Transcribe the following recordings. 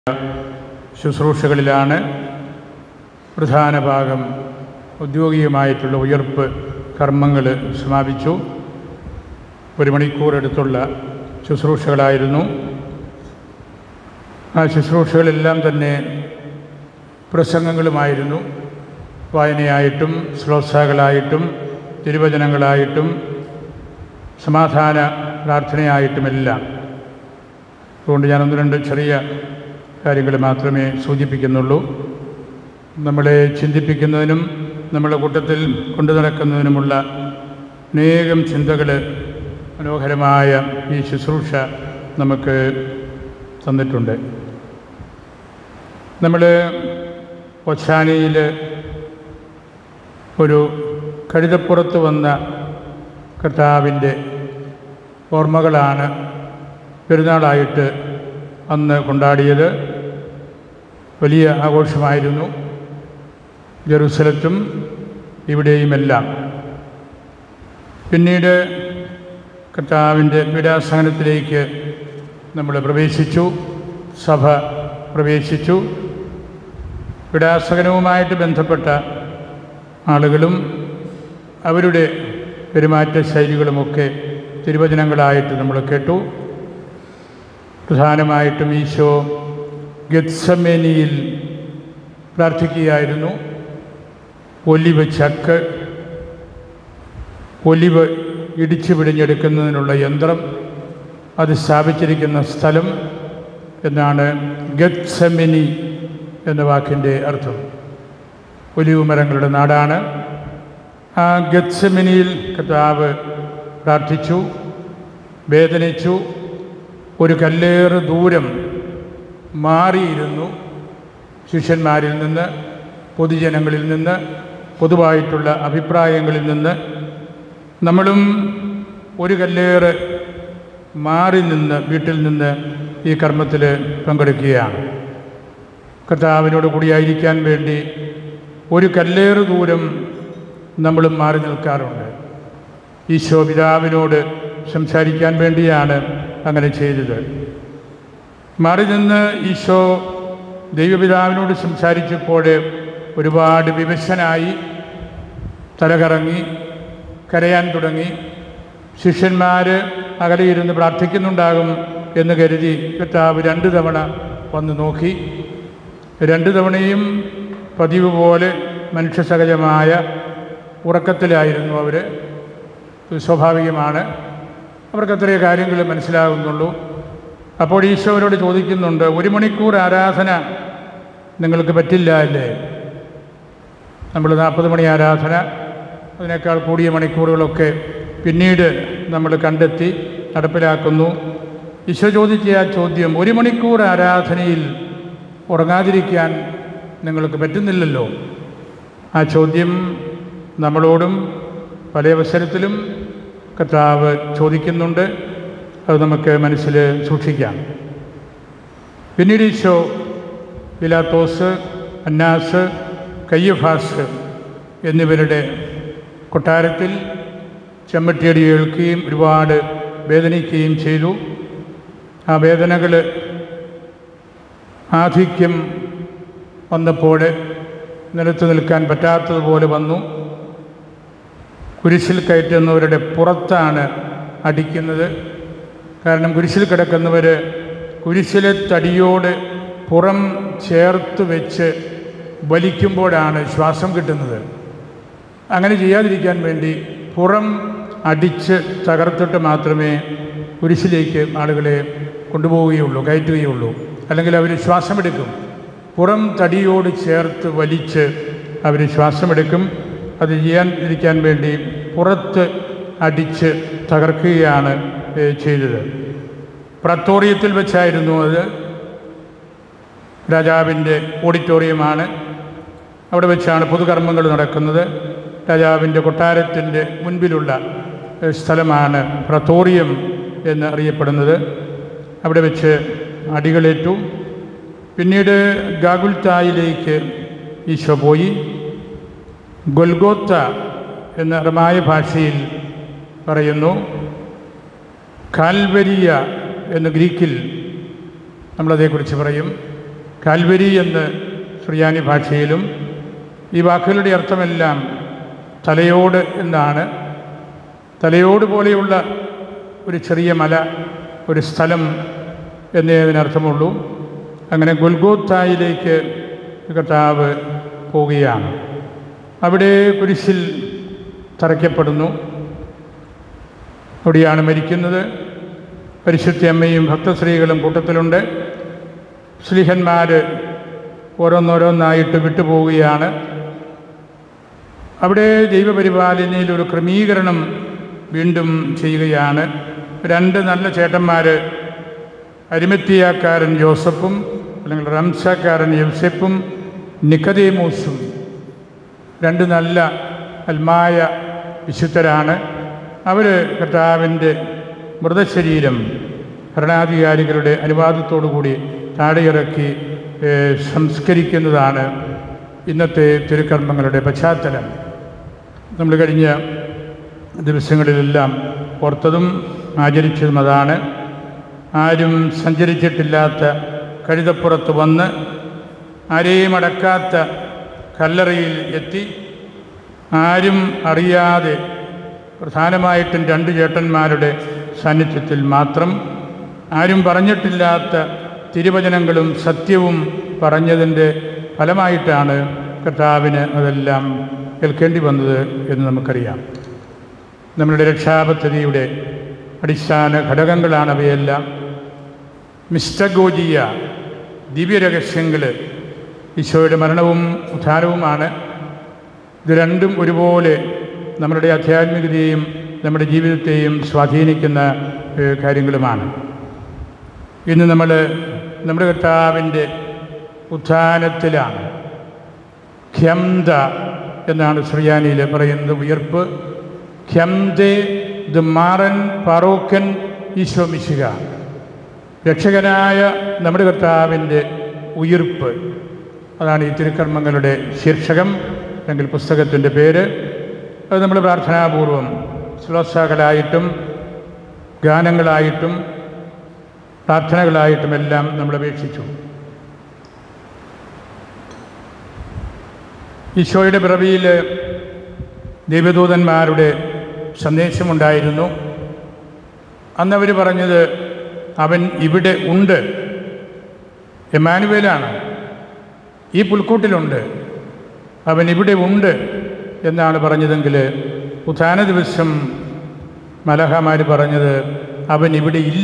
ശുശ്രൂഷകളിലാണ് പ്രധാന ഭാഗം ഔദ്യോഗികമായിട്ടുള്ള ഉയർപ്പ് കർമ്മങ്ങൾ സമാപിച്ചു ഒരു മണിക്കൂറെടുത്തുള്ള ശുശ്രൂഷകളായിരുന്നു ആ ശുശ്രൂഷകളെല്ലാം തന്നെ പ്രസംഗങ്ങളുമായിരുന്നു വായനയായിട്ടും ശ്ലോസാകളായിട്ടും തിരുവചനങ്ങളായിട്ടും സമാധാന പ്രാർത്ഥനയായിട്ടുമെല്ലാം അതുകൊണ്ട് ഞാനൊന്ന് രണ്ട് ചെറിയ കാര്യങ്ങൾ മാത്രമേ സൂചിപ്പിക്കുന്നുള്ളൂ നമ്മളെ ചിന്തിപ്പിക്കുന്നതിനും നമ്മളെ കൂട്ടത്തിൽ കൊണ്ടു നടക്കുന്നതിനുമുള്ള അനേകം ചിന്തകൾ മനോഹരമായ ഈ ശുശ്രൂഷ നമുക്ക് തന്നിട്ടുണ്ട് നമ്മൾ ഒച്ചാനിയിൽ ഒരു കഴുതപ്പുറത്ത് വന്ന കർത്താവിൻ്റെ ഓർമ്മകളാണ് പെരുന്നാളായിട്ട് അന്ന് കൊണ്ടാടിയത് വലിയ ആഘോഷമായിരുന്നു ജെറുസലത്തും ഇവിടെയുമെല്ലാം പിന്നീട് കർത്താവിൻ്റെ പീഡാസഹനത്തിലേക്ക് നമ്മൾ പ്രവേശിച്ചു സഭ പ്രവേശിച്ചു പീഡാസഹനവുമായിട്ട് ബന്ധപ്പെട്ട ആളുകളും അവരുടെ പെരുമാറ്റ ശൈലികളുമൊക്കെ തിരുവചനങ്ങളായിട്ട് നമ്മൾ കേട്ടു പ്രധാനമായിട്ടും ഈശോ ഗത്സമേനിയിൽ പ്രാർത്ഥിക്കുകയായിരുന്നു ഒലിവ് ചക്ക് ഒലിവ് ഇടിച്ചു പിടിഞ്ഞെടുക്കുന്നതിനുള്ള യന്ത്രം അത് സ്ഥാപിച്ചിരിക്കുന്ന സ്ഥലം എന്നാണ് ഗത്സമിനി എന്ന വാക്കിൻ്റെ അർത്ഥം ഒലിവ് മരങ്ങളുടെ നാടാണ് ആ ഗത്സമിനിയിൽ കർത്താവ് പ്രാർത്ഥിച്ചു വേദനിച്ചു ഒരു കല്ലേറ് ദൂരം മാറിയിരുന്നു ശിഷ്യന്മാരിൽ നിന്ന് പൊതുജനങ്ങളിൽ നിന്ന് പൊതുവായിട്ടുള്ള അഭിപ്രായങ്ങളിൽ നിന്ന് നമ്മളും ഒരു കല്ലേറ് മാറി നിന്ന് വീട്ടിൽ നിന്ന് ഈ കർമ്മത്തിൽ പങ്കെടുക്കുകയാണ് കർത്താവിനോട് കൂടിയായിരിക്കാൻ വേണ്ടി ഒരു കല്ലേറ് ദൂരം നമ്മളും മാറി നിൽക്കാറുണ്ട് ഈശോ പിതാവിനോട് സംസാരിക്കാൻ വേണ്ടിയാണ് അങ്ങനെ ചെയ്തത് മാറി നിന്ന് ഈശോ ദൈവപിതാവിനോട് സംസാരിച്ചപ്പോൾ ഒരുപാട് വിവശനായി തലകറങ്ങി കരയാൻ തുടങ്ങി ശിഷ്യന്മാർ അകലെയിരുന്ന് പ്രാർത്ഥിക്കുന്നുണ്ടാകും എന്ന് കരുതി കർത്താവ് രണ്ട് തവണ വന്ന് നോക്കി രണ്ട് തവണയും പതിവ് പോലെ മനുഷ്യസഹജമായ ഉറക്കത്തിലായിരുന്നു അവർ സ്വാഭാവികമാണ് അവർക്ക് അത്രയേ കാര്യങ്ങൾ മനസ്സിലാകുന്നുള്ളൂ അപ്പോൾ ഈശോവരോട് ചോദിക്കുന്നുണ്ട് ഒരു മണിക്കൂർ ആരാധന നിങ്ങൾക്ക് പറ്റില്ല അല്ലേ നമ്മൾ നാൽപ്പത് മണി ആരാധന അതിനേക്കാൾ കൂടിയ മണിക്കൂറുകളൊക്കെ പിന്നീട് നമ്മൾ കണ്ടെത്തി നടപ്പിലാക്കുന്നു ഈശോ ചോദിച്ച ആ ചോദ്യം ഒരു മണിക്കൂർ ആരാധനയിൽ ഉറങ്ങാതിരിക്കാൻ നിങ്ങൾക്ക് പറ്റുന്നില്ലല്ലോ ആ ചോദ്യം നമ്മളോടും പല അവസരത്തിലും കർത്താവ് ചോദിക്കുന്നുണ്ട് അത് നമുക്ക് മനസ്സിൽ സൂക്ഷിക്കാം പിന്നീട് ഈശോ പിലാത്തോസ് അന്നാസ് കയ്യഫാസ് എന്നിവരുടെ കൊട്ടാരത്തിൽ ചെമ്മട്ടിയടി കേൾക്കുകയും ഒരുപാട് വേദനിക്കുകയും ചെയ്തു ആ വേദനകൾ ആധിക്യം വന്നപ്പോൾ നിലത്ത് നിൽക്കാൻ പറ്റാത്തതുപോലെ വന്നു കുരിശിൽ കയറ്റുന്നവരുടെ പുറത്താണ് അടിക്കുന്നത് കാരണം കുരിശിൽ കിടക്കുന്നവർ കുരിശിലെ തടിയോട് പുറം ചേർത്ത് വെച്ച് വലിക്കുമ്പോഴാണ് ശ്വാസം കിട്ടുന്നത് അങ്ങനെ ചെയ്യാതിരിക്കാൻ വേണ്ടി പുറം അടിച്ച് തകർത്തിട്ട് മാത്രമേ കുരിശിലേക്ക് ആളുകളെ കൊണ്ടുപോവുകയുള്ളൂ കയറ്റുകയുള്ളൂ അല്ലെങ്കിൽ അവർ ശ്വാസമെടുക്കും പുറം തടിയോട് ചേർത്ത് വലിച്ച് അവർ ശ്വാസമെടുക്കും അത് ചെയ്യാൻ ഇരിക്കാൻ വേണ്ടി പുറത്ത് അടിച്ച് തകർക്കുകയാണ് ചെയ്തത് പ്രത്തോറിയത്തിൽ വെച്ചായിരുന്നു അത് രാജാവിൻ്റെ ഓഡിറ്റോറിയമാണ് അവിടെ വെച്ചാണ് പൊതുകർമ്മങ്ങൾ നടക്കുന്നത് രാജാവിൻ്റെ കൊട്ടാരത്തിൻ്റെ മുൻപിലുള്ള സ്ഥലമാണ് പ്രത്തോറിയം എന്ന് അറിയപ്പെടുന്നത് അവിടെ വെച്ച് അടികളേറ്റു പിന്നീട് ഗാഗുൽത്തായിലേക്ക് ഈശോ പോയി ഗൊൽഗോത്ത എന്ന റമായ ഭാഷയിൽ പറയുന്നു കാൽവരിയ എന്ന് ഗ്രീക്കിൽ നമ്മളതേക്കുറിച്ച് പറയും കാൽവരി എന്ന് സുറിയാനി ഭാഷയിലും ഈ വാക്കുകളുടെ അർത്ഥമെല്ലാം തലയോട് എന്നാണ് തലയോട് പോലെയുള്ള ഒരു ചെറിയ മല ഒരു സ്ഥലം എന്നേ അതിനർത്ഥമുള്ളൂ അങ്ങനെ ഗുൽഗോത്തായിലേക്ക് കർത്താവ് പോവുകയാണ് അവിടെ കുരിശിൽ തറയ്ക്കപ്പെടുന്നു അവിടെയാണ് മരിക്കുന്നത് പരിശുദ്ധ അമ്മയും ഭക്തശ്രീകളും കൂട്ടത്തിലുണ്ട് ശ്ലീഹന്മാർ ഓരോന്നോരോന്നായിട്ട് വിട്ടുപോവുകയാണ് അവിടെ ദൈവപരിപാലനയിൽ ഒരു ക്രമീകരണം വീണ്ടും ചെയ്യുകയാണ് രണ്ട് നല്ല ചേട്ടന്മാർ അരിമത്തിയാക്കാരൻ ജോസഫും അല്ലെങ്കിൽ റംസക്കാരൻ യവ്സെപ്പും നിക്കതേമൂസും രണ്ട് നല്ല അൽമായ വിശുദ്ധരാണ് അവർ കർത്താവിൻ്റെ മൃതശരീരം ഭരണാധികാരികളുടെ അനുവാദത്തോടുകൂടി താഴെയിറക്കി ഏഹ്, സംസ്കരിക്കുന്നതാണ് ഇന്നത്തെ തിരുക്കർമ്മങ്ങളുടെ പശ്ചാത്തലം നമ്മൾ കഴിഞ്ഞ ദിവസങ്ങളിലെല്ലാം ഓർത്തതും ആചരിച്ചതും അതാണ് ആരും സഞ്ചരിച്ചിട്ടില്ലാത്ത കഴുതപ്പുറത്ത് വന്ന് ആരെയും അടക്കാത്ത കല്ലറയിൽ എത്തി ആരും അറിയാതെ പ്രധാനമായിട്ടും രണ്ട് ചേട്ടന്മാരുടെ സാന്നിധ്യത്തിൽ മാത്രം ആരും പറഞ്ഞിട്ടില്ലാത്ത തിരുവചനങ്ങളും സത്യവും പറഞ്ഞതിൻ്റെ ഫലമായിട്ടാണ് കർത്താവിന് അതെല്ലാം കേൾക്കേണ്ടി വന്നത് എന്ന് നമുക്കറിയാം നമ്മളുടെ രക്ഷാപദ്ധതിയുടെ അടിസ്ഥാന ഘടകങ്ങളാണ് അവയെല്ലാം മിസ്റ്റഗോജിയ ദിവ്യരഹസ്യങ്ങൾ ഈശോയുടെ മരണവും ഉദ്ധാനവുമാണ് ഇത് രണ്ടും ഒരുപോലെ നമ്മുടെ ആധ്യാത്മികതയെയും നമ്മുടെ ജീവിതത്തെയും സ്വാധീനിക്കുന്ന ഏഹ്, കാര്യങ്ങളുമാണ് ഇന്ന് നമ്മൾ നമ്മുടെ കർത്താവിൻ്റെ ഉത്ഥാനത്തിലാണ് ഖ്യംത എന്നാണ് ശ്രീയാനിയിൽ പറയുന്നത് ഉയർപ്പ് ഖ്യംതെ ദ മാറൻ പാറോക്കൻ ഈശോ മിശിക രക്ഷകനായ നമ്മുടെ കർത്താവിൻ്റെ ഉയിർപ്പ് അതാണ് ഈ തിരുക്കർമ്മങ്ങളുടെ ശീർഷകം അല്ലെങ്കിൽ പുസ്തകത്തിൻ്റെ പേര് അത് നമ്മൾ പ്രാർത്ഥനാപൂർവം ശ്ലോസാകളായിട്ടും ഗാനങ്ങളായിട്ടും പ്രാർത്ഥനകളായിട്ടുമെല്ലാം നമ്മൾ അപേക്ഷിച്ചു ഈശോയുടെ പിറവിയിൽ ദൈവദൂതന്മാരുടെ സന്ദേശമുണ്ടായിരുന്നു അന്നവർ പറഞ്ഞത് അവൻ ഇവിടെ ഉണ്ട് എമാനുവേലാണ് ഈ പുൽക്കൂട്ടിലുണ്ട് അവൻ ഇവിടെ ഉണ്ട് എന്നാണ് പറഞ്ഞതെങ്കിൽ ഉത്ഥാന ദിവസം മലഹമാർ പറഞ്ഞത് അവൻ ഇവിടെ ഇല്ല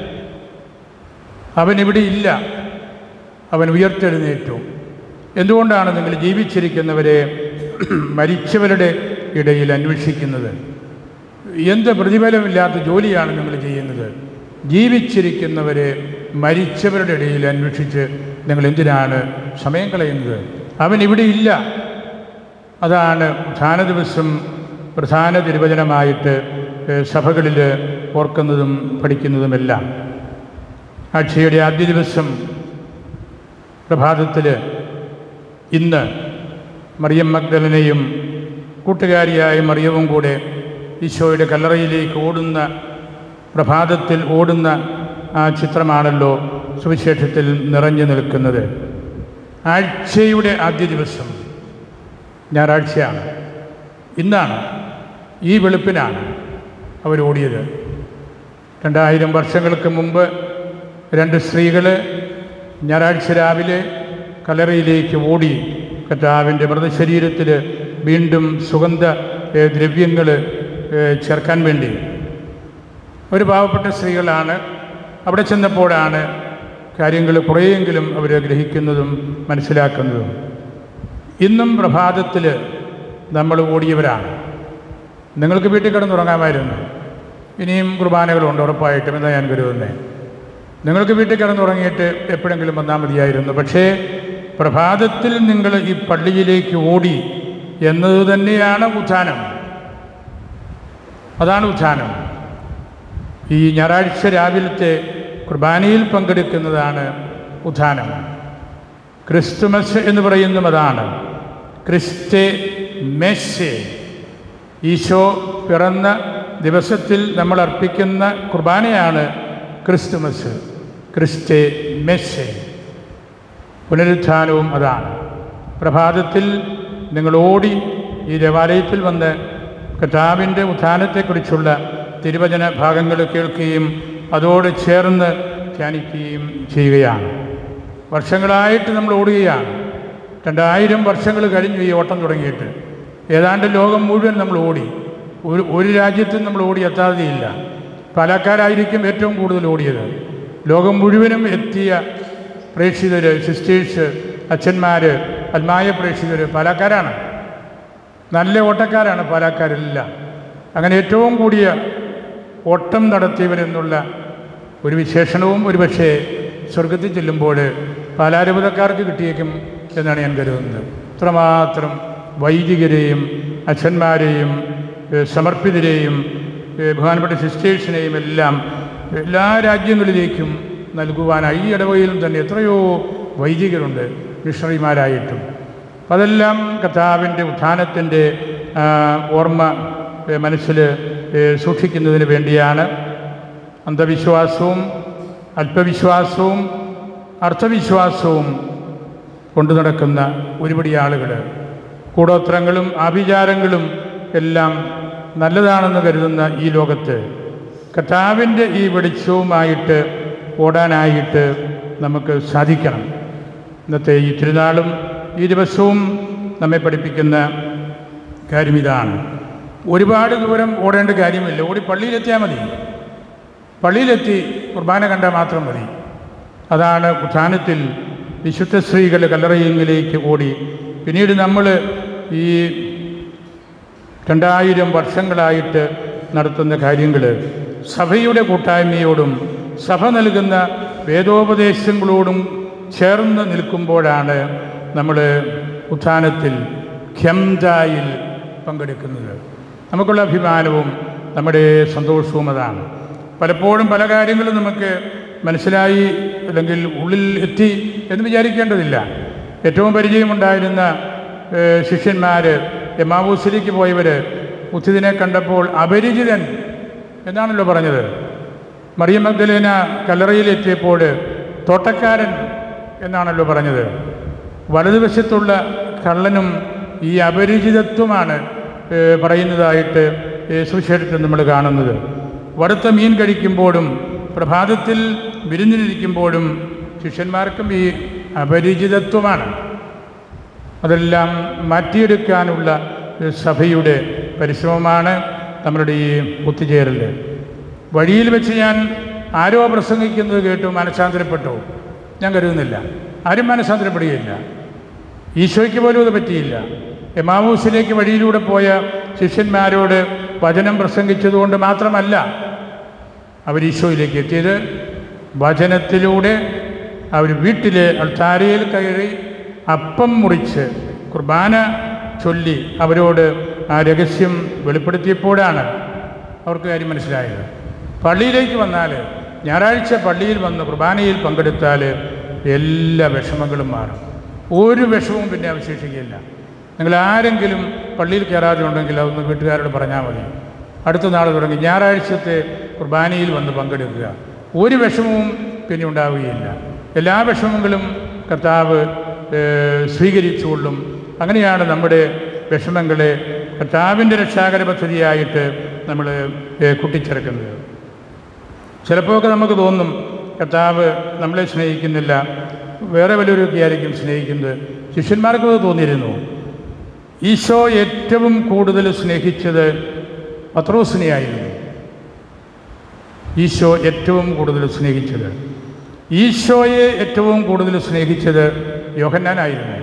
അവൻ ഇവിടെ ഇല്ല അവൻ ഉയർത്തെഴുന്നേറ്റു എന്തുകൊണ്ടാണ് നിങ്ങൾ ജീവിച്ചിരിക്കുന്നവരെ മരിച്ചവരുടെ ഇടയിൽ അന്വേഷിക്കുന്നത് എന്ത് പ്രതിഫലമില്ലാത്ത ജോലിയാണ് നിങ്ങൾ ചെയ്യുന്നത് ജീവിച്ചിരിക്കുന്നവരെ മരിച്ചവരുടെ ഇടയിൽ അന്വേഷിച്ച് നിങ്ങൾ എന്തിനാണ് സമയം കളയുന്നത് അവൻ ഇവിടെ ഇല്ല അതാണ് ധ്യാന ദിവസം പ്രധാന തിരുവചനമായിട്ട് ഏഹ്, സഭകളിൽ ഓർക്കുന്നതും പഠിക്കുന്നതുമെല്ലാം ആഴ്ചയുടെ ആദ്യ ദിവസം പ്രഭാതത്തിൽ ഇന്ന് മറിയം മഗ്ദലനെയും കൂട്ടുകാരിയായ മറിയവും കൂടെ ഈശോയുടെ കല്ലറയിലേക്ക് ഓടുന്ന പ്രഭാതത്തിൽ ഓടുന്ന ആ ചിത്രമാണല്ലോ സുവിശേഷത്തിൽ നിറഞ്ഞു നിൽക്കുന്നത് ആഴ്ചയുടെ ആദ്യ ദിവസം ഞായറാഴ്ചയാണ് ഇന്നാണ് ഈ വെളുപ്പിനാണ് അവർ ഓടിയത് രണ്ടായിരം വർഷങ്ങൾക്ക് മുമ്പ് രണ്ട് സ്ത്രീകൾ ഞായറാഴ്ച രാവിലെ കല്ലറയിലേക്ക് ഓടി കർത്താവിൻ്റെ മൃതശരീരത്തിൽ വീണ്ടും സുഗന്ധ ദ്രവ്യങ്ങൾ ചേർക്കാൻ വേണ്ടി ഒരു പാവപ്പെട്ട സ്ത്രീകളാണ് അവിടെ ചെന്നപ്പോഴാണ് കാര്യങ്ങൾ കുറേയെങ്കിലും അവർ ഗ്രഹിക്കുന്നതും മനസ്സിലാക്കുന്നതും ഇന്നും പ്രഭാതത്തിൽ നമ്മൾ ഓടിയവരാണ് നിങ്ങൾക്ക് വീട്ടിൽ കിടന്നുറങ്ങാമായിരുന്നു ഇനിയും കുർബാനകളുണ്ട് ഉറപ്പായിട്ടും എന്നാണ് ഞാൻ കരുതുന്നത് നിങ്ങൾക്ക് വീട്ടിൽ കിടന്നുറങ്ങിയിട്ട് എപ്പോഴെങ്കിലും വന്നാൽ മതിയായിരുന്നു പക്ഷേ പ്രഭാതത്തിൽ നിങ്ങൾ ഈ പള്ളിയിലേക്ക് ഓടി എന്നത് തന്നെയാണ് ഉത്ഥാനം അതാണ് ഉത്ഥാനം ഈ ഞായറാഴ്ച രാവിലത്തെ കുർബാനയിൽ പങ്കെടുക്കുന്നതാണ് ഉത്ഥാനം ക്രിസ്തുമസ് എന്ന് പറയുന്നതും അതാണ് ക്രിസ്തെ മെസ്സെ ഈശോ പിറന്ന ദിവസത്തിൽ നമ്മൾ അർപ്പിക്കുന്ന കുർബാനയാണ് ക്രിസ്തുമസ് ക്രിസ്തെ മെസ്സെ പുനരുത്ഥാനവും അതാണ് പ്രഭാതത്തിൽ നിങ്ങൾ ഓടി ഈ ദേവാലയത്തിൽ വന്ന് കർത്താവിൻ്റെ ഉത്ഥാനത്തെക്കുറിച്ചുള്ള തിരുവചന ഭാഗങ്ങൾ കേൾക്കുകയും അതോട് ചേർന്ന് ധ്യാനിക്കുകയും ചെയ്യുകയാണ് വർഷങ്ങളായിട്ട് നമ്മൾ ഓടുകയാണ് രണ്ടായിരം വർഷങ്ങൾ കഴിഞ്ഞു ഈ ഓട്ടം തുടങ്ങിയിട്ട് ഏതാണ്ട് ലോകം മുഴുവൻ നമ്മൾ ഓടി ഒരു ഒരു രാജ്യത്തും നമ്മൾ ഓടി എത്താതെയില്ല പാലക്കാരായിരിക്കും ഏറ്റവും കൂടുതൽ ഓടിയത് ലോകം മുഴുവനും എത്തിയ പ്രേക്ഷിതർ സിസ്റ്റേഴ്സ് അച്ഛന്മാർ അൽമായ പ്രേക്ഷിതർ പാലക്കാരാണ് നല്ല ഓട്ടക്കാരാണ് പാലക്കാരെല്ലാം അങ്ങനെ ഏറ്റവും കൂടിയ ഓട്ടം നടത്തിയവരെന്നുള്ള ഒരു വിശേഷണവും ഒരുപക്ഷേ സ്വർഗത്തിൽ ചെല്ലുമ്പോൾ പാലാരൂപതക്കാർക്ക് കിട്ടിയേക്കും എന്നാണ് ഞാൻ കരുതുന്നത് ഇത്രമാത്രം വൈദികരെയും അച്ഛന്മാരെയും ഏഹ് സമർപ്പിതരെയും ഏഹ് ബഹുമാനപ്പെട്ട സിസ്റ്റേഴ്സിനെയും എല്ലാം എല്ലാ രാജ്യങ്ങളിലേക്കും നൽകുവാനായി ഈ ഇടവകയിലും തന്നെ എത്രയോ വൈദികരുണ്ട് മിഷണറിമാരായിട്ടും അപ്പം അതെല്ലാം കർത്താവിൻ്റെ ഉത്ഥാനത്തിൻ്റെ ഓർമ്മ ഏഹ് മനസ്സിൽ ഏഹ് സൂക്ഷിക്കുന്നതിന് വേണ്ടിയാണ് അന്ധവിശ്വാസവും അല്പവിശ്വാസവും അർത്ഥവിശ്വാസവും കൊണ്ടു നടക്കുന്ന ഒരുപടി ആളുകൾ കൂടോത്രങ്ങളും ആഭിചാരങ്ങളും എല്ലാം നല്ലതാണെന്ന് കരുതുന്ന ഈ ലോകത്ത് കർത്താവിൻ്റെ ഈ വെളിച്ചവുമായിട്ട് ഓടാനായിട്ട് നമുക്ക് സാധിക്കണം ഇന്നത്തെ ഈ തിരുനാളും ഈ ദിവസവും നമ്മെ പഠിപ്പിക്കുന്ന കാര്യം ഇതാണ് ഒരുപാട് ദൂരം ഓടേണ്ട കാര്യമില്ല ഓടി പള്ളിയിലെത്തിയാൽ മതി പള്ളിയിലെത്തി കുർബാന കണ്ടാൽ മാത്രം മതി അതാണ് ഉത്ഥാനത്തിൽ വിശുദ്ധ സ്ത്രീകൾ കല്ലറയിലേക്ക് ഓടി പിന്നീട് നമ്മൾ ഈ രണ്ടായിരം വർഷങ്ങളായിട്ട് നടത്തുന്ന കാര്യങ്ങൾ സഭയുടെ കൂട്ടായ്മയോടും സഭ നൽകുന്ന വേദോപദേശങ്ങളോടും ചേർന്ന് നിൽക്കുമ്പോഴാണ് നമ്മൾ ഉത്ഥാനത്തിൽ ഖ്യംജായിൽ പങ്കെടുക്കുന്നത് നമുക്കുള്ള അഭിമാനവും നമ്മുടെ സന്തോഷവും അതാണ് പലപ്പോഴും പല കാര്യങ്ങളും നമുക്ക് മനസ്സിലായി അല്ലെങ്കിൽ ഉള്ളിൽ എത്തി എന്ന് വിചാരിക്കേണ്ടതില്ല ഏറ്റവും പരിചയമുണ്ടായിരുന്ന ഏഹ്, ശിഷ്യന്മാർ എമാവൂസിലേക്ക് പോയവർ ഉത്തിതിനെ കണ്ടപ്പോൾ അപരിചിതൻ എന്നാണല്ലോ പറഞ്ഞത് മറിയം മഗ്ദലേന കല്ലറയിലെത്തിയപ്പോൾ തോട്ടക്കാരൻ എന്നാണല്ലോ പറഞ്ഞത് വലതുവശത്തുള്ള കള്ളനും ഈ അപരിചിതത്വമാണ് ഏഹ്, പറയുന്നതായിട്ട് ഏഹ്, സുവിശേഷത്തിൽ നമ്മൾ കാണുന്നത് വറുത്ത മീൻ കഴിക്കുമ്പോഴും പ്രഭാതത്തിൽ വിരുന്നിലിരിക്കുമ്പോഴും ശിഷ്യന്മാർക്കും ഈ അപരിചിതത്വമാണ് അതെല്ലാം മാറ്റിയെടുക്കാനുള്ള ഒരു സഭയുടെ പരിശ്രമമാണ് നമ്മളുടെ ഈ ഒത്തുചേരൽ വഴിയിൽ വെച്ച് ഞാൻ ആരോ പ്രസംഗിക്കുന്നത് കേട്ടു മനഃശാന്തരപ്പെട്ടു ഞാൻ കരുതുന്നില്ല ആരും മനഃശാന്തരപ്പെടുകയില്ല ഈശോയ്ക്ക് പോലും അത് പറ്റിയില്ല എമാവൂസിലേക്ക് വഴിയിലൂടെ പോയ ശിഷ്യന്മാരോട് വചനം പ്രസംഗിച്ചതുകൊണ്ട് മാത്രമല്ല അവർ ഈശോയിലേക്ക് എത്തിയത് വചനത്തിലൂടെ അവർ വീട്ടിലെ അൾത്താരയിൽ കയറി അപ്പം മുറിച്ച് കുർബാന ചൊല്ലി അവരോട് ആ രഹസ്യം വെളിപ്പെടുത്തിയപ്പോഴാണ് അവർക്ക് കാര്യം മനസ്സിലായത് പള്ളിയിലേക്ക് വന്നാൽ ഞായറാഴ്ച പള്ളിയിൽ വന്ന് കുർബാനയിൽ പങ്കെടുത്താൽ എല്ലാ വിഷമങ്ങളും മാറും ഒരു വിഷമവും പിന്നെ അവശേഷിക്കുകയില്ല നിങ്ങൾ ആരെങ്കിലും പള്ളിയിൽ കയറാതെ ഉണ്ടെങ്കിൽ അതൊന്ന് വീട്ടുകാരോട് പറഞ്ഞാൽ മതി അടുത്ത നാൾ തുടങ്ങി ഞായറാഴ്ചത്തെ കുർബാനയിൽ വന്ന് പങ്കെടുക്കുക ഒരു വിഷമവും പിന്നെ ഉണ്ടാവുകയില്ല എല്ലാ വിഷമങ്ങളും കർത്താവ് ഏഹ്, സ്വീകരിച്ചുകൊള്ളും അങ്ങനെയാണ് നമ്മുടെ വിഷമങ്ങളെ കർത്താവിൻ്റെ രക്ഷാകര പദ്ധതിയായിട്ട് നമ്മൾ ഏഹ്, കൂട്ടിച്ചേർക്കുന്നത് ചിലപ്പോഴൊക്കെ നമുക്ക് തോന്നും കർത്താവ് നമ്മളെ സ്നേഹിക്കുന്നില്ല വേറെ വല്ലവരൊക്കെ ആയിരിക്കും സ്നേഹിക്കുന്നത് ശിഷ്യന്മാർക്കും അത് തോന്നിയിരുന്നു ഈശോ ഏറ്റവും കൂടുതൽ സ്നേഹിച്ചത് പത്രോസിനെയായിരുന്നു ഈശോ ഏറ്റവും കൂടുതൽ സ്നേഹിച്ചത് ഈശോയെ ഏറ്റവും കൂടുതൽ സ്നേഹിച്ചത് യോഹന്നാനായിരുന്നു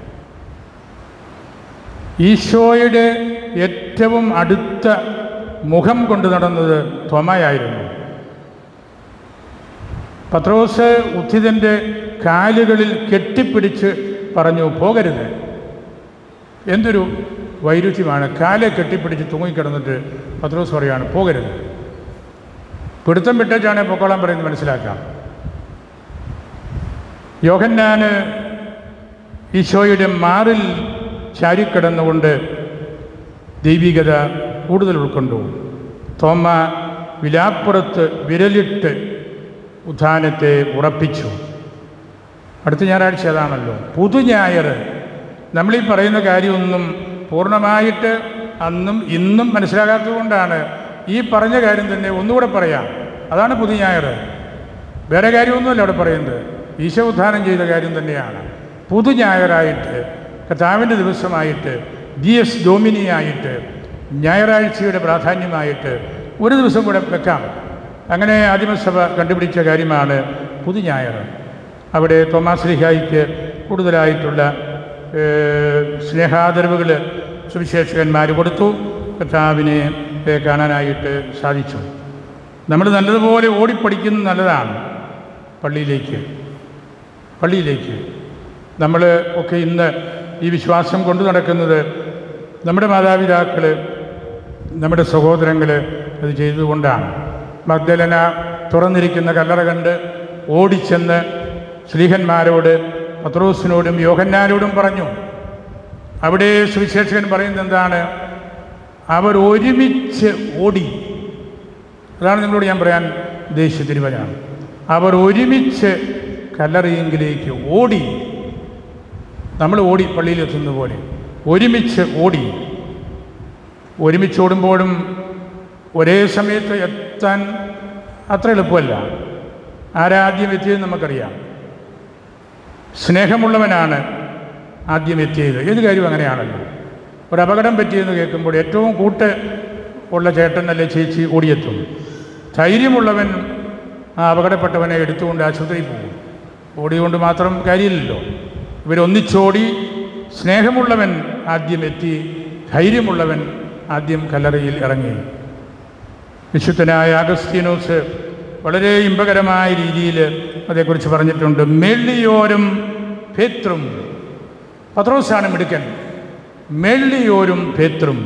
ഈശോയുടെ ഏറ്റവും അടുത്ത മുഖം കൊണ്ടു നടന്നത് തോമയായിരുന്നു പത്രോസ് ഉദ്ധിതൻ്റെ കാലുകളിൽ കെട്ടിപ്പിടിച്ച് പറഞ്ഞു പോകരുത് എന്തൊരു വൈരുദ്ധ്യമാണ് കാലെ കെട്ടിപ്പിടിച്ച് തൂങ്ങിക്കിടന്നിട്ട് പത്രോസ് പറയാണ് പോകരുത് പിടുത്തം വിട്ടേച്ചാണ് പൊക്കോളാൻ പറയുന്നത് മനസ്സിലാക്കാം യോഹന്നാന് ഈശോയുടെ മാറിൽ ചാരിക്കിടന്നുകൊണ്ട് ദൈവികത കൂടുതൽ ഉൾക്കൊണ്ടു തോമ വിലാപ്പുറത്ത് വിരലിട്ട് ഉത്ഥാനത്തെ ഉറപ്പിച്ചു അടുത്ത ഞായറാഴ്ച അതാണല്ലോ പുതു ഞായർ നമ്മളീ പറയുന്ന കാര്യമൊന്നും പൂർണ്ണമായിട്ട് അന്നും ഇന്നും മനസ്സിലാകാത്തത് കൊണ്ടാണ് ഈ പറഞ്ഞ കാര്യം തന്നെ ഒന്നുകൂടെ പറയാം അതാണ് പുതു ഞായർ വേറെ കാര്യമൊന്നുമല്ല അവിടെ പറയുന്നത് ഈശോ ഉദ്ധാനം ചെയ്ത കാര്യം തന്നെയാണ് പുതു ഞായറായിട്ട് കർത്താവിൻ്റെ ദിവസമായിട്ട് ഡി എസ് ഡോമിനിയായിട്ട് ഞായറാഴ്ചയുടെ പ്രാധാന്യമായിട്ട് ഒരു ദിവസം കൂടെ വെക്കാം അങ്ങനെ ആദിമസഭ കണ്ടുപിടിച്ച കാര്യമാണ് പുതു ഞായർ അവിടെ തോമാസ് ലിഹായിക്ക് കൂടുതലായിട്ടുള്ള ഏഹ്, സ്നേഹാദരവുകൾ സുവിശേഷകന്മാർ കൊടുത്തു കർത്താവിനെ ഏഹ്, കാണാനായിട്ട് സാധിച്ചു നമ്മൾ നല്ലതുപോലെ ഓടിപ്പടിക്കുന്നത് നല്ലതാണ് പള്ളിയിലേക്ക് പള്ളിയിലേക്ക് നമ്മൾ ഒക്കെ ഇന്ന് ഈ വിശ്വാസം കൊണ്ടു നടക്കുന്നത് നമ്മുടെ മാതാപിതാക്കൾ നമ്മുടെ സഹോദരങ്ങൾ അത് ചെയ്തതുകൊണ്ടാണ് മഗ്ദലന തുറന്നിരിക്കുന്ന കല്ലറ കണ്ട് ഓടിച്ചെന്ന് ശ്ലീഹന്മാരോട് പത്രോസിനോടും യോഹന്നാരോടും പറഞ്ഞു അവിടെ സുവിശേഷകൻ പറയുന്നത് എന്താണ് അവർ ഒരുമിച്ച് ഓടി അതാണ് നിങ്ങളോട് ഞാൻ പറയാൻ ഉദ്ദേശിച്ച തിരുവചനം അവർ ഒരുമിച്ച് കല്ലറിയെങ്കിലേക്ക് ഓടി നമ്മൾ ഓടി പള്ളിയിലെത്തുന്ന പോലെ ഒരുമിച്ച് ഓടി ഒരുമിച്ച് ഓടുമ്പോഴും ഒരേ സമയത്ത് എത്താൻ അത്ര എളുപ്പമല്ല ആരാദ്യം എത്തിയത് നമുക്കറിയാം സ്നേഹമുള്ളവനാണ് ആദ്യം എത്തിയത് ഏത് കാര്യവും അങ്ങനെയാണല്ലോ ഒരു അപകടം പറ്റിയെന്ന് കേൾക്കുമ്പോൾ ഏറ്റവും കൂട്ട് ഉള്ള ചേട്ടൻ അല്ലെ ചേച്ചി ഓടിയെത്തും ധൈര്യമുള്ളവൻ ആ അപകടപ്പെട്ടവനെ എടുത്തുകൊണ്ട് ആശുപത്രിയിൽ പോകും ഓടിയുകൊണ്ട് മാത്രം കാര്യമില്ലല്ലോ ഇവരൊന്നിച്ചോടി സ്നേഹമുള്ളവൻ ആദ്യം എത്തി ധൈര്യമുള്ളവൻ ആദ്യം കല്ലറയിൽ ഇറങ്ങി വിശുദ്ധനായ അഗസ്തീനോസ് വളരെ ഇമ്പകരമായ രീതിയിൽ അതേക്കുറിച്ച് പറഞ്ഞിട്ടുണ്ട് മെള്ളിയോരും ഭേത്രും പത്രോസാണ് മിടുക്കൻ മെള്ളിയോരും ഭേത്രും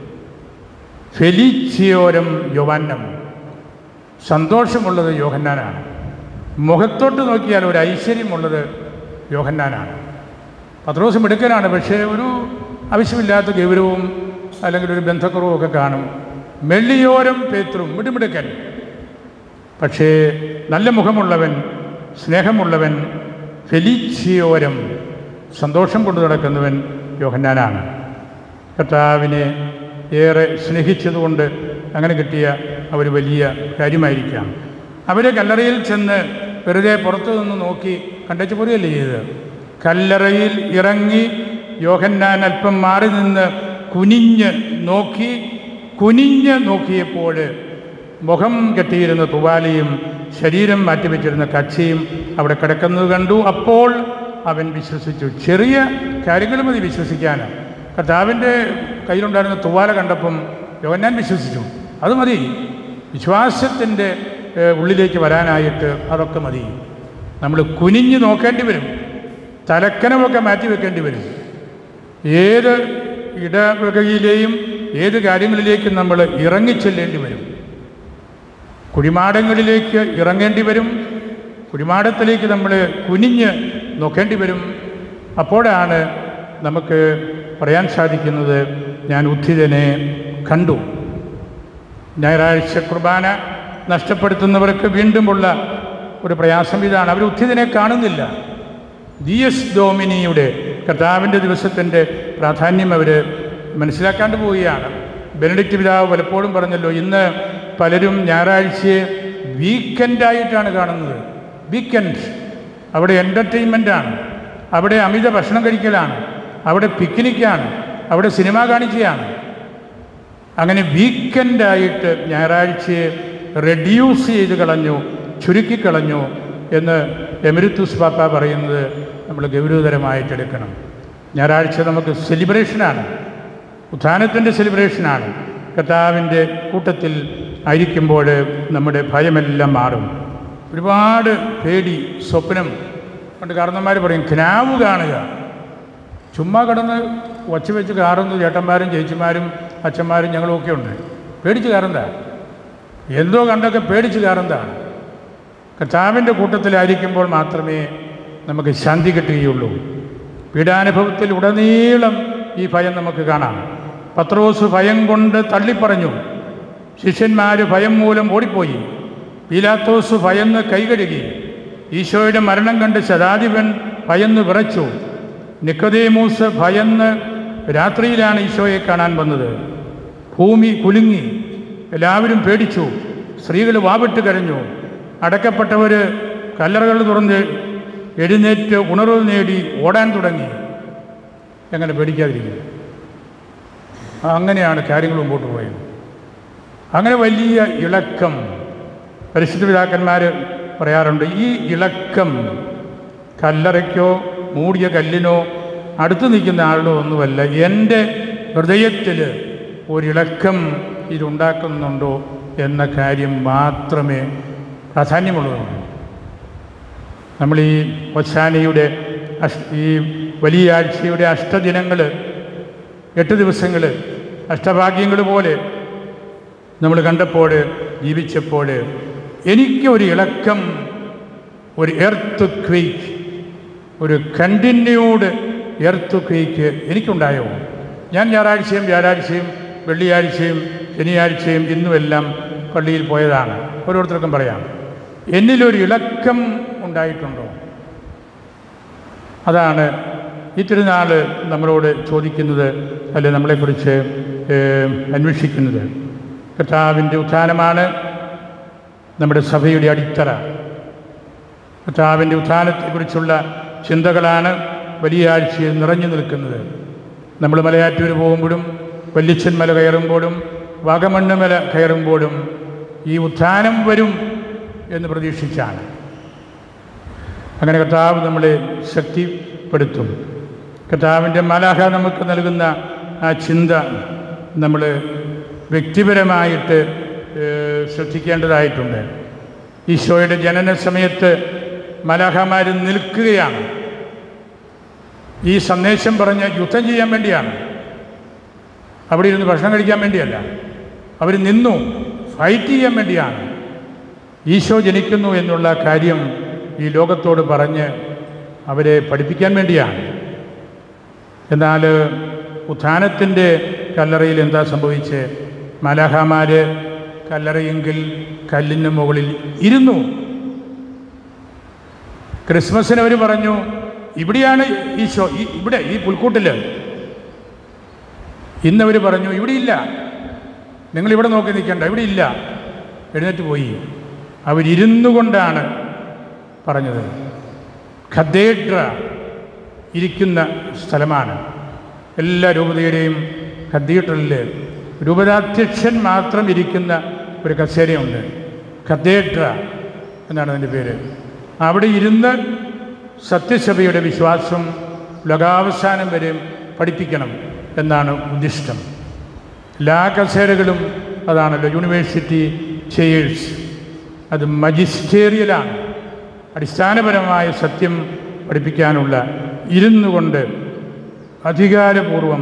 ഫെലിച്ചിയോരം യോവാന്നം സന്തോഷമുള്ളത് യോഹന്നാനാണ് മുഖത്തോട്ട് നോക്കിയാൽ ഒരു ഐശ്വര്യമുള്ളത് യോഹന്നാനാണ് പത്രോസ് മിടുക്കനാണ് പക്ഷേ ഒരു ആവശ്യമില്ലാത്ത ഗൗരവവും അല്ലെങ്കിൽ ഒരു ബന്ധക്കുറവും ഒക്കെ കാണും മെള്ളിയോരം പേത്രും മിടുമിടുക്കൻ പക്ഷേ നല്ല മുഖമുള്ളവൻ സ്നേഹമുള്ളവൻ ഫെലിച്ചിയോരം സന്തോഷം കൊണ്ടു നടക്കുന്നവൻ യോഹന്നാനാണ് കർത്താവിനെ ഏറെ സ്നേഹിച്ചതുകൊണ്ട് അങ്ങനെ കിട്ടിയ ഒരു വലിയ കാര്യമായിരിക്കാം അവർ കല്ലറയിൽ ചെന്ന് വെറുതെ പുറത്തു നിന്ന് നോക്കി കണ്ടച്ചു പോരുകയല്ലേ ചെയ്തത് കല്ലറയിൽ ഇറങ്ങി യോഹന്നാൻ അല്പം മാറി നിന്ന് കുനിഞ്ഞ് നോക്കി കുനിഞ്ഞ് നോക്കിയപ്പോൾ മുഖം കെട്ടിയിരുന്ന തുവാലയും ശരീരം മാറ്റിവെച്ചിരുന്ന കച്ചിയും അവിടെ കിടക്കുന്നത് കണ്ടു അപ്പോൾ അവൻ വിശ്വസിച്ചു ചെറിയ കാര്യങ്ങൾ മതി വിശ്വസിക്കാൻ കർത്താവിൻ്റെ കയ്യിലുണ്ടായിരുന്ന തുവാല കണ്ടപ്പം യോഹന്നാൻ വിശ്വസിച്ചു അത് മതി വിശ്വാസത്തിൻ്റെ ഏഹ്, ഉള്ളിലേക്ക് വരാനായിട്ട് അതൊക്കെ മതി നമ്മൾ കുനിഞ്ഞ് നോക്കേണ്ടി വരും തലക്കനമൊക്കെ മാറ്റി വെക്കേണ്ടി വരും ഏത് ഇടവകയിലെയും ഏത് കാര്യങ്ങളിലേക്കും നമ്മൾ ഇറങ്ങിച്ചെല്ലേണ്ടി വരും കുഴിമാടങ്ങളിലേക്ക് ഇറങ്ങേണ്ടി വരും കുഴിമാടത്തിലേക്ക് നമ്മൾ കുനിഞ്ഞ് നോക്കേണ്ടി വരും അപ്പോഴാണ് നമുക്ക് പറയാൻ സാധിക്കുന്നത് ഞാൻ ഉദ്ധിതനെ കണ്ടു ഞായറാഴ്ച കുർബാന നഷ്ടപ്പെടുത്തുന്നവർക്ക് വീണ്ടുമുള്ള ഒരു പ്രയാസം ഇതാണ് അവർ ഉദ്ധിതനെ കാണുന്നില്ല ഡി എസ് ഡോമിനിയുടെ കർത്താവിൻ്റെ ദിവസത്തിൻ്റെ പ്രാധാന്യം അവർ മനസ്സിലാക്കാണ്ട് പോവുകയാണ് ബെനഡിക്റ്റ് പിതാവ് പലപ്പോഴും പറഞ്ഞല്ലോ ഇന്ന് പലരും ഞായറാഴ്ചയെ വീക്കെൻഡായിട്ടാണ് കാണുന്നത് വീക്കെൻഡ് അവിടെ എൻ്റർടൈൻമെൻറ്റാണ് അവിടെ അമിത ഭക്ഷണം കഴിക്കലാണ് അവിടെ പിക്നിക്കാണ് അവിടെ സിനിമ കാണിക്കുകയാണ് അങ്ങനെ വീക്കെൻഡായിട്ട് ഞായറാഴ്ചയെ റെഡ്യൂസ് ചെയ്ത് കളഞ്ഞു ചുരുക്കിക്കളഞ്ഞു എന്ന് എമിരിത്തുസ് പാപ്പ പറയുന്നത് നമ്മൾ ഗൗരവതരമായിട്ട് എടുക്കണം ഞായറാഴ്ച നമുക്ക് സെലിബ്രേഷനാണ് ഉത്ഥാനത്തിൻ്റെ സെലിബ്രേഷനാണ് കർത്താവിൻ്റെ കൂട്ടത്തിൽ ആയിരിക്കുമ്പോൾ നമ്മുടെ ഭയമെല്ലാം മാറും ഒരുപാട് പേടി സ്വപ്നം കൊണ്ട് കാരണന്മാർ പറയും ഖ്നാവ് കാണുക ചുമ്മാ കിടന്ന് വച്ച് വെച്ച് കാറുന്ന ചേട്ടന്മാരും ചേച്ചിമാരും അച്ഛന്മാരും ഞങ്ങളുമൊക്കെ ഉണ്ട് പേടിച്ച് കാറണ്ട എന്തോ കണ്ടൊക്കെ പേടിച്ച് കാറന്താണ് കർത്താവിൻ്റെ കൂട്ടത്തിലായിരിക്കുമ്പോൾ മാത്രമേ നമുക്ക് ശാന്തി കിട്ടുകയുള്ളൂ പീഡാനുഭവത്തിൽ ഉടനീളം ഈ ഭയം നമുക്ക് കാണാം പത്രോസ് ഭയം കൊണ്ട് തള്ളിപ്പറഞ്ഞു ശിഷ്യന്മാർ ഭയം മൂലം ഓടിപ്പോയി പീലാത്തോസ് ഭയന്ന് കൈകഴുകി ഈശോയുടെ മരണം കണ്ട് ശതാധിപൻ ഭയന്ന് വിറച്ചു നിക്കതേമൂസ് ഭയന്ന് രാത്രിയിലാണ് ഈശോയെ കാണാൻ വന്നത് ഭൂമി കുലുങ്ങി എല്ലാവരും പേടിച്ചു സ്ത്രീകൾ വാവിട്ട് കരഞ്ഞു അടക്കപ്പെട്ടവർ കല്ലറകൾ തുറന്ന് എഴുന്നേറ്റ് ഉണർവ് നേടി ഓടാൻ തുടങ്ങി എങ്ങനെ പേടിക്കാതിരിക്കും അങ്ങനെയാണ് കാര്യങ്ങൾ മുമ്പോട്ട് പോയത് അങ്ങനെ വലിയ ഇളക്കം പരിശുദ്ധ പിതാക്കന്മാർ പറയാറുണ്ട് ഈ ഇളക്കം കല്ലറയ്ക്കോ മൂടിയ കല്ലിനോ അടുത്ത് നിൽക്കുന്ന ആളിനോ ഒന്നുമല്ല എൻ്റെ ഹൃദയത്തിൽ ഒരിളക്കം ഇതുണ്ടാക്കുന്നുണ്ടോ എന്ന കാര്യം മാത്രമേ പ്രാധാന്യമുള്ളതുള്ളൂ നമ്മൾ ഈ ഒച്ചാനയുടെ അഷ് ഈ വലിയ ആഴ്ചയുടെ അഷ്ടദിനങ്ങൾ എട്ട് ദിവസങ്ങൾ അഷ്ടഭാഗ്യങ്ങൾ പോലെ നമ്മൾ കണ്ടപ്പോൾ ജീവിച്ചപ്പോൾ എനിക്കൊരു ഇളക്കം ഒരു എർത്ത് ക്വീക്ക് ഒരു കണ്ടിന്യൂഡ് എർത്ത് ക്വീക്ക് എനിക്കുണ്ടായോ ഞാൻ ഞായറാഴ്ചയും വ്യാഴാഴ്ചയും വെള്ളിയാഴ്ചയും ശനിയാഴ്ചയും ഇന്നുമെല്ലാം പള്ളിയിൽ പോയതാണ് ഓരോരുത്തർക്കും പറയാം എന്നിലൊരു ഇളക്കം ഉണ്ടായിട്ടുണ്ടോ അതാണ് ഈ തിരുനാൾ നമ്മളോട് ചോദിക്കുന്നത് അല്ലെ നമ്മളെക്കുറിച്ച് ഏഹ്, അന്വേഷിക്കുന്നത് കർത്താവിൻ്റെ ഉത്ഥാനമാണ് നമ്മുടെ സഭയുടെ അടിത്തറ കർത്താവിൻ്റെ ഉത്ഥാനത്തെക്കുറിച്ചുള്ള ചിന്തകളാണ് വലിയ ആഴ്ചയിൽ നിറഞ്ഞു നിൽക്കുന്നത് നമ്മൾ മലയാറ്റൂർ പോകുമ്പോഴും വല്യച്ഛൻ മല കയറുമ്പോഴും വാഗമണ്ണ് മല കയറുമ്പോഴും ഈ ഉത്ഥാനം വരും എന്ന് പ്രതീക്ഷിച്ചാണ് അങ്ങനെ കർത്താവ് നമ്മളെ ശക്തിപ്പെടുത്തും കർത്താവിൻ്റെ മലാഹ നമുക്ക് നൽകുന്ന ആ ചിന്ത നമ്മൾ വ്യക്തിപരമായിട്ട് ഏഹ്, ശ്രദ്ധിക്കേണ്ടതായിട്ടുണ്ട് ഈശോയുടെ ജനന സമയത്ത് മലാഹമാർ നിൽക്കുകയാണ് ഈ സന്ദേശം പറഞ്ഞ് യുദ്ധം ചെയ്യാൻ വേണ്ടിയാണ് അവിടെ ഇരുന്ന് ഭക്ഷണം കഴിക്കാൻ വേണ്ടിയല്ല അവർ നിന്നു ഫൈറ്റ് ചെയ്യാൻ വേണ്ടിയാണ് ഈശോ ജനിക്കുന്നു എന്നുള്ള കാര്യം ഈ ലോകത്തോട് പറഞ്ഞ് അവരെ പഠിപ്പിക്കാൻ വേണ്ടിയാണ് എന്നാൽ ഉത്ഥാനത്തിൻ്റെ കല്ലറയിൽ എന്താ സംഭവിച്ച് മലഹമാർ കല്ലറയെങ്കിൽ കല്ലിന് മുകളിൽ ഇരുന്നു ക്രിസ്മസിന് അവർ പറഞ്ഞു ഇവിടെയാണ് ഈശോ ഈ ഇവിടെ ഈ പുൽക്കൂട്ടിൽ ഇന്നവർ പറഞ്ഞു ഇവിടെ ഇല്ല നിങ്ങൾ ഇവിടെ നോക്കി നിൽക്കേണ്ട ഇവിടെ ഇല്ല എഴുന്നേറ്റ് പോയി അവരിരുന്നു കൊണ്ടാണ് പറഞ്ഞത് ഖദ്ദേഡ്ര ഇരിക്കുന്ന സ്ഥലമാണ് എല്ലാ രൂപതയുടെയും കത്തീഡ്രലിൽ രൂപതാധ്യക്ഷൻ മാത്രം ഇരിക്കുന്ന ഒരു കസേരയുണ്ട് ഖദ്ദേഡ്ര എന്നാണ് അതിൻ്റെ പേര് അവിടെ ഇരുന്ന് സത്യസഭയുടെ വിശ്വാസം ലോകാവസാനം വരെ പഠിപ്പിക്കണം എന്നാണ് ഉദ്ദിഷ്ടം എല്ലാ കസേരകളും അതാണല്ലോ യൂണിവേഴ്സിറ്റി ചെയേഴ്സ് അത് മജിസ്റ്റേറിയലാണ് അടിസ്ഥാനപരമായ സത്യം പഠിപ്പിക്കാനുള്ള ഇരുന്നു കൊണ്ട് അധികാരപൂർവം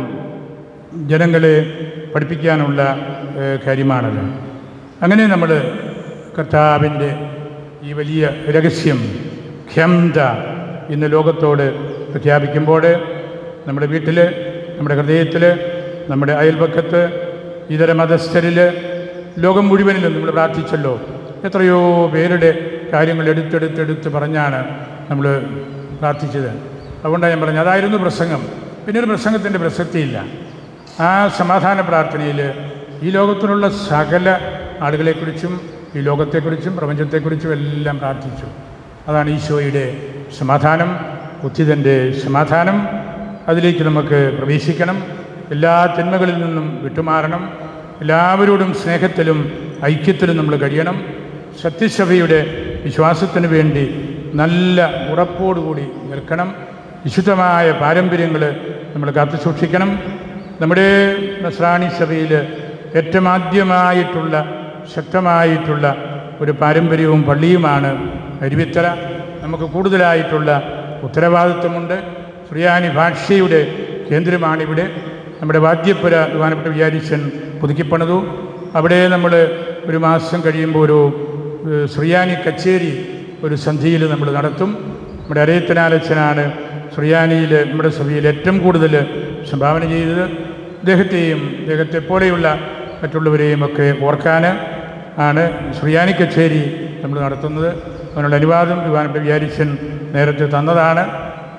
ജനങ്ങളെ പഠിപ്പിക്കാനുള്ള ഏഹ്, കാര്യമാണത് അങ്ങനെ നമ്മൾ കർത്താവിൻ്റെ ഈ വലിയ രഹസ്യം ഖ്യംത ഇന്ന് ലോകത്തോട് പ്രഖ്യാപിക്കുമ്പോൾ നമ്മുടെ വീട്ടിൽ നമ്മുടെ ഹൃദയത്തിൽ നമ്മുടെ അയൽപക്കത്ത് ഇതര മതസ്ഥരിൽ ലോകം മുഴുവനിലും നമ്മൾ പ്രാർത്ഥിച്ചല്ലോ എത്രയോ പേരുടെ കാര്യങ്ങൾ എടുത്തെടുത്തെടുത്ത് പറഞ്ഞാണ് നമ്മൾ പ്രാർത്ഥിച്ചത് അതുകൊണ്ടാണ് ഞാൻ പറഞ്ഞത് അതായിരുന്നു പ്രസംഗം പിന്നെ ഒരു പ്രസംഗത്തിൻ്റെ പ്രസക്തിയില്ല ആ സമാധാന പ്രാർത്ഥനയിൽ ഈ ലോകത്തിലുള്ള സകല ആളുകളെക്കുറിച്ചും ഈ ലോകത്തെക്കുറിച്ചും പ്രപഞ്ചത്തെക്കുറിച്ചും എല്ലാം പ്രാർത്ഥിച്ചു അതാണ് ഈശോയുടെ സമാധാനം ഉത്തിതൻ്റെ സമാധാനം അതിലേക്ക് നമുക്ക് പ്രവേശിക്കണം എല്ലാ തിന്മകളിൽ നിന്നും വിട്ടുമാറണം എല്ലാവരോടും സ്നേഹത്തിലും ഐക്യത്തിലും നമ്മൾ കഴിയണം സത്യസഭയുടെ വിശ്വാസത്തിന് വേണ്ടി നല്ല ഉറപ്പോടുകൂടി നിൽക്കണം വിശുദ്ധമായ പാരമ്പര്യങ്ങൾ നമ്മൾ കാത്തു സൂക്ഷിക്കണം നമ്മുടെ നസ്രാണി സഭയിൽ ഏറ്റവും ആദ്യമായിട്ടുള്ള ശക്തമായിട്ടുള്ള ഒരു പാരമ്പര്യവും പള്ളിയുമാണ് അരുവിത്തറ നമുക്ക് കൂടുതലായിട്ടുള്ള ഉത്തരവാദിത്വമുണ്ട് സുറിയാനി ഭാഷയുടെ കേന്ദ്രമാണിവിടെ നമ്മുടെ വാദ്യപ്പുര ബഹുമാനപ്പെട്ട വിചാരിച്ചൻ പുതുക്കിപ്പണിതു അവിടെ നമ്മൾ ഒരു മാസം കഴിയുമ്പോൾ ഒരു ഏഹ്, സുറിയാനി കച്ചേരി ഒരു സന്ധിയിൽ നമ്മൾ നടത്തും നമ്മുടെ അരയത്തനാലച്ചനാണ് സുറിയാനിയിൽ നമ്മുടെ സഭയിൽ ഏറ്റവും കൂടുതൽ സംഭാവന ചെയ്തത് അദ്ദേഹത്തെയും അദ്ദേഹത്തെ പോലെയുള്ള മറ്റുള്ളവരെയും ഒക്കെ ഓർക്കാൻ ആണ് സുറിയാനി കച്ചേരി നമ്മൾ നടത്തുന്നത് അതിനുള്ള അനുവാദം ബഹുമാനപ്പെട്ട വിചാരിച്ചൻ നേരത്തെ തന്നതാണ്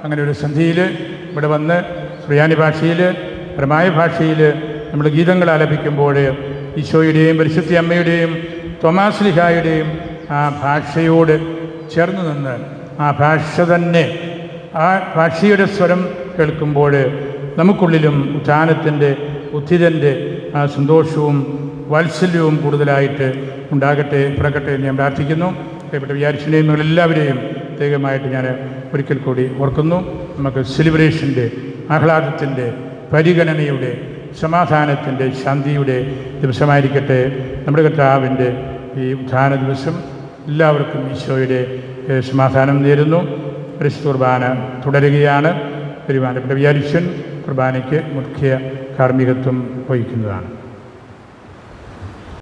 അങ്ങനെ ഒരു സന്ധിയിൽ ഇവിടെ വന്ന് സുറിയാനി ഭാഷയിൽ പരമായ ഭാഷയിൽ നമ്മൾ ഗീതങ്ങൾ ആലപിക്കുമ്പോൾ ഈശോയുടെയും പരിശുദ്ധി അമ്മയുടെയും തോമാസ് ലിഹായുടെയും ആ ഭാഷയോട് ചേർന്ന് നിന്ന് ആ ഭാഷ തന്നെ ആ ഭാഷയുടെ സ്വരം കേൾക്കുമ്പോൾ നമുക്കുള്ളിലും ഉത്ഥാനത്തിൻ്റെ ഉദ്ധിതൻ്റെ ആ സന്തോഷവും വാത്സല്യവും കൂടുതലായിട്ട് ഉണ്ടാകട്ടെ പിറക്കട്ടെ എന്ന് ഞാൻ പ്രാർത്ഥിക്കുന്നു പ്രിയപ്പെട്ട വിചാരിച്ചിനെയും നിങ്ങളെല്ലാവരെയും പ്രത്യേകമായിട്ട് ഞാൻ ഒരിക്കൽ കൂടി ഓർക്കുന്നു നമുക്ക് സെലിബ്രേഷൻ്റെ ആഹ്ലാദത്തിൻ്റെ പരിഗണനയുടെ സമാധാനത്തിൻ്റെ ശാന്തിയുടെ ദിവസമായിരിക്കട്ടെ നമ്മുടെ കർത്താവിൻ്റെ ഈ ഉത്ഥാന ദിവസം എല്ലാവർക്കും ഈശോയുടെ ഏഹ്, സമാധാനം നേരുന്നു പരിശുദ്ധ കുർബാന തുടരുകയാണ് പെരുമാനപ്പെട്ട വിചാരിച്ചൻ കുർബാനയ്ക്ക് മുഖ്യ കാർമ്മികത്വം വഹിക്കുന്നതാണ്